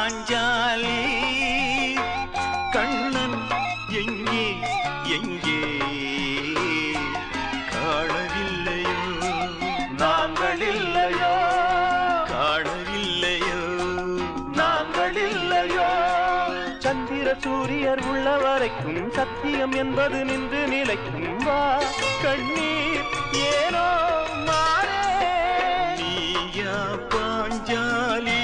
பாஞ்சாலி கண்ணன் எங்கே எங்கே காணவில்லையோ நாங்கள் இல்லையோ காணவில்லையோ நாங்கள் இல்லையோ சந்திர சூரியர் உள்ள வரைக்கும் சத்தியம் என்பது நின்று நிலைக்கும் வா கண்ணீர் ஏனோ மாறே நீயா பாஞ்சாலி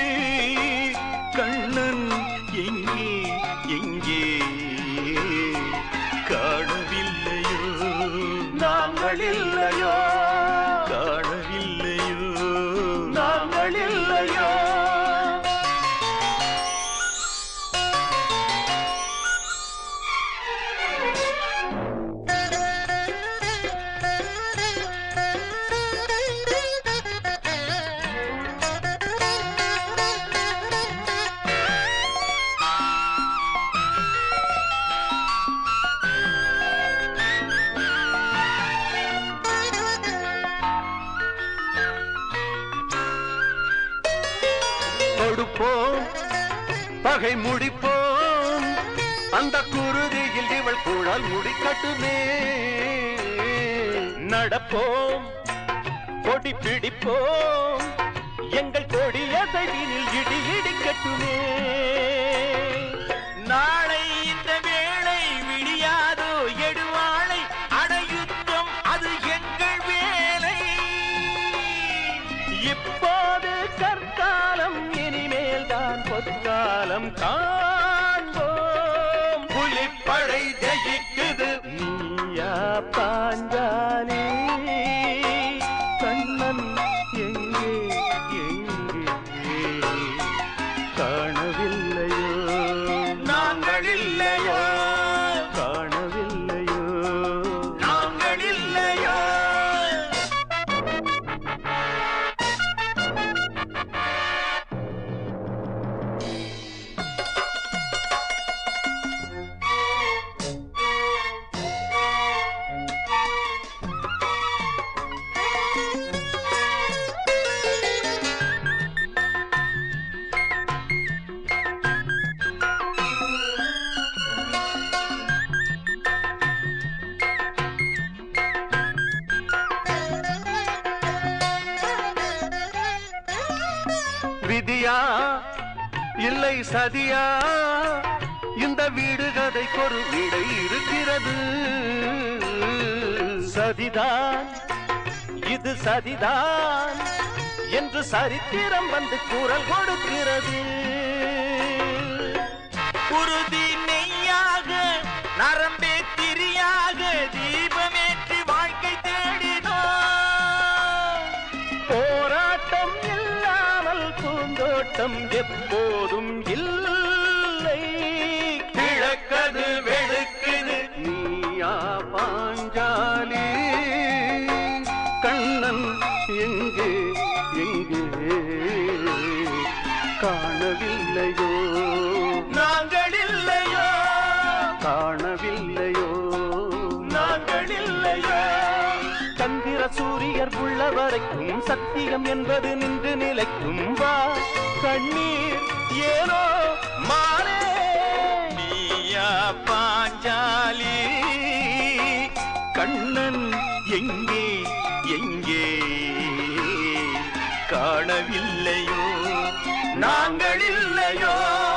கண்ணன் எங்கே எங்கே காணவில்லையோ நாங்கள் இல்லையோ காணவில்லையோ நாங்கள் இல்லையோ கொடுப்போம் பகை முடிப்போம் அந்த குருதியில் இவள் குழல் முடிக்கட்டுமே நடப்போம் கொடி பிடிப்போம் எங்கள் கொடிய சைடினில் இடி இடிக்கட்டுமே நாளை இந்த வேளை விடியாதோ எடுவாளை அடையுத்தம் அது எங்கள் வேலை இப்போது கற்காலம் இனிமேல் தான் பொற்காலம் காண்போம் புலிப்படை ஜெயிக்குது நீயா பாஞ்சாலி கண்ணன் எங்கே எங்கே காணவில்லையோ நாங்கள் இல்லையோ காணவில்லையோ நாங்கள் இல்லையோ விதியா இல்லை சதியா இந்த வீடு கதைக்கு ஒரு விடை இருக்கிறது சதிதான் இது சதிதான் என்று சரித்திரம் வந்து குரல் கொடுக்கிறது குருதி நெய்யாக நரம்பே திரியாக தீபமேற்றி வாழ்க்கை தேடினோம் போராட்டம் இல்லாமல் பூந்தோட்டம் எப்போதும் இல்லை கிழக்கது வெளுக்குது நீயா பாஞ்சாலி கண்ணன் எங்கே எங்கே காணவில்லையோ நாங்கள் இல்லையோ காணவில்லையோ நாங்கள் இல்லையோ சந்திர சூரியர் உள்ள வரைக்கும் சத்தியம் என்பது நின்று நிலைக்கும் வா கண்ணீர் ஏனோ மாறே நீயா பாஞ்சாலி கண்ணன் எங்கே எங்கே காணவில்லையோ நாங்கள் இல்லையோ